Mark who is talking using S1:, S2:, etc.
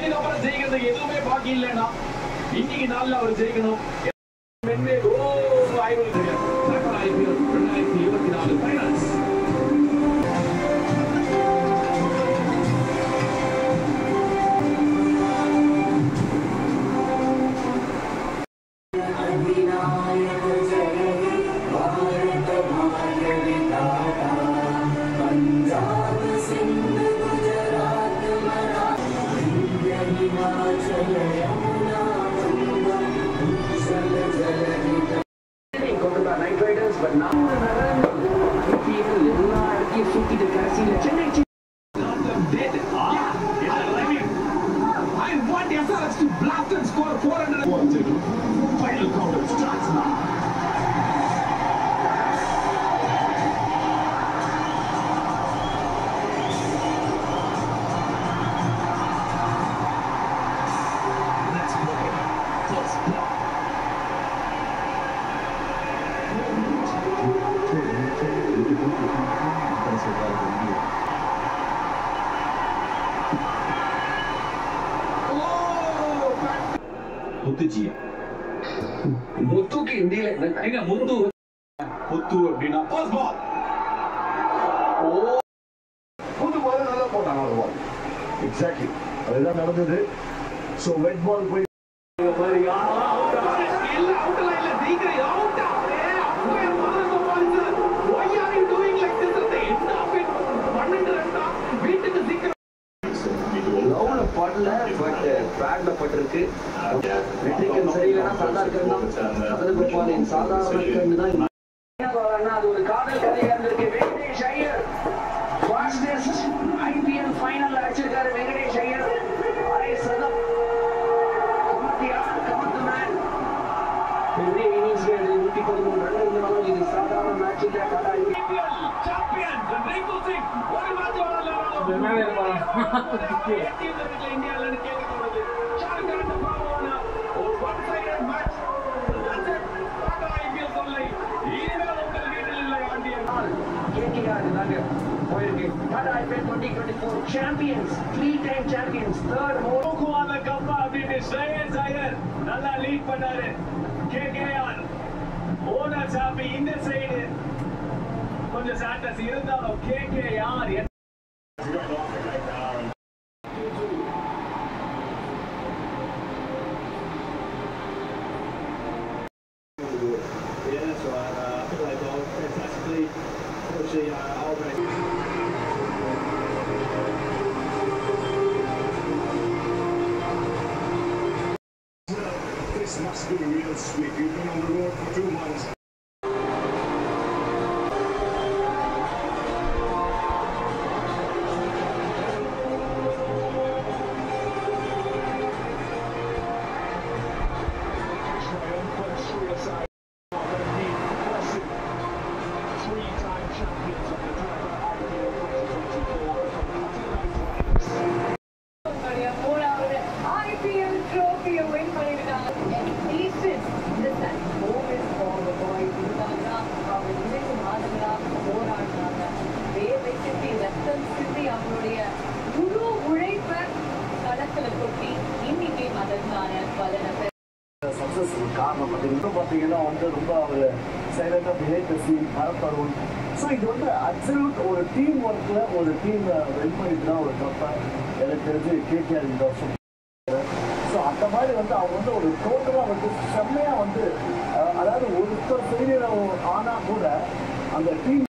S1: இதுக்கப்புறம் ஜெயிக்கிறதுக்கு எதுவுமே பாக்கி இல்லைன்னா இன்னைக்கு நாள்ல அவர் ஜெயிக்கணும் மென்மே ஓ ஐபிஎல் சக்கர ஐபிஎல் ரெண்டாயிரத்தி இருபத்தி நாலு finals
S2: Kolkata knight riders but நான் ஐபிஎல் எல்லா இடத்தையும் சுத்திட்டு கடைசியில Chennai
S1: Not them dead. Ah, it's a review. I want SRX to blast and score 400. Final counter starts now. Let's play. First block. Oh, back முத்துஜியா
S2: முத்துக்கு இந்தியில என்ன
S1: எங்க முத்து முத்து அப்படின்னா ஃபர்ஸ்ட் பால்
S3: புது பால் நல்லா போட்டாங்க அந்த பால் எக்ஸாக்ட்லி அதுதான் நடந்தது ஸோ வெட் பால் போய்
S1: மாதிரி ஆனா அவுட் இல்ல அவுட் இல்ல சீக்கிரம் அவுட் அப்படியே மறந்து போயிடுச்சு why are you doing like this at the end of it 12 ரன்டா வீட்டுக்கு சீக்கிரம்
S2: லவ்ல படல பட் பேட்ல பட்டிருக்கு வெற்றிக்கன் சரியில்லைன்னா சர்தார் கண்ணம் சதகுபாலின் சாதாரண கண்ணு தான் என்ன சொல்றாங்கன்னா, அது ஒரு காதல் கதையா இருந்திருக்கு Venkatesh Iyer fastest IPL final அடிச்சிருக்காரு வெங்கடேஷ் ஐயர் அரை சதம் கமத்தியா கமத்து மேன் பெரிய இன்னிங்ஸ்ல நூத்தி பதிமூணு ரன் இருந்தாலும் இது சாதாரண மேட்ச் இல்ல கடா
S1: சாம்பியன்ஸ் ரிங்கு சிங் ஒரு மேட்ச் வரல இந்தியால கேட்க தோணுது ஷாருக் கான் பாவனா ஒரு ஒன் சைடட் மேட்ச் ஐபிஎல் தொல்லை இனிமேல் உங்கள் வீட்டில் இல்லை ஆண்டியன்
S2: கேகேஆர் தாங்க போயிருக்கு Tata IPL twenty twenty four champions three time champions third more
S1: தூக்குவாங்க கப்பா அப்படின்னு ஸ்ரேயஸ் ஐயர் நல்லா லீட் பண்ணாரு கேகேஆர் ஓனர் சாப்பி இந்த சைடு கொஞ்சம் சாட்டஸ் இருந்தாலும் KKR
S4: Yeah, that's right. Uh, I feel they bowled fantastically. Unfortunately, uh, Albany
S3: This must be real sweet. You've been on the road for two months.
S5: உங்களுடைய மூணாவது IPL trophy ய win பண்ணிருக்காங்க. And decent. Listen, home is for the boys. இதுதான்டா அவங்க இரண்டு மாதங்களா போராடுறாங்க. வேர்வை சிந்தி, ரத்தம் சிந்தி அவங்களுடைய முழு உழைப்பை களத்துல கொட்டி இன்னைக்கு அதற்கான பலனை பெற
S3: சக்ஸஸ் காரணம் அது இன்னும் பார்த்தீங்கன்னா வந்து ரொம்ப அவர் சைலண்டாக பிஹேவ் பேசி மரப்பருவம் ஸோ இது வந்து அப்சல்யூட் ஒரு டீம் ஒர்க்கில் ஒரு டீம் வெல் பண்ணிட்டு தான் ஒரு கப்பை எனக்கு தெரிஞ்சு கேகேஆர் இந்த வருஷம் ஸோ அந்த மாதிரி வந்து அவங்க வந்து ஒரு டோட்டலாக வந்து செம்மையாக வந்து அஹ், அதாவது ஒருத்தர் ஃபெயிலியர் ஆனால் கூட அந்த டீம்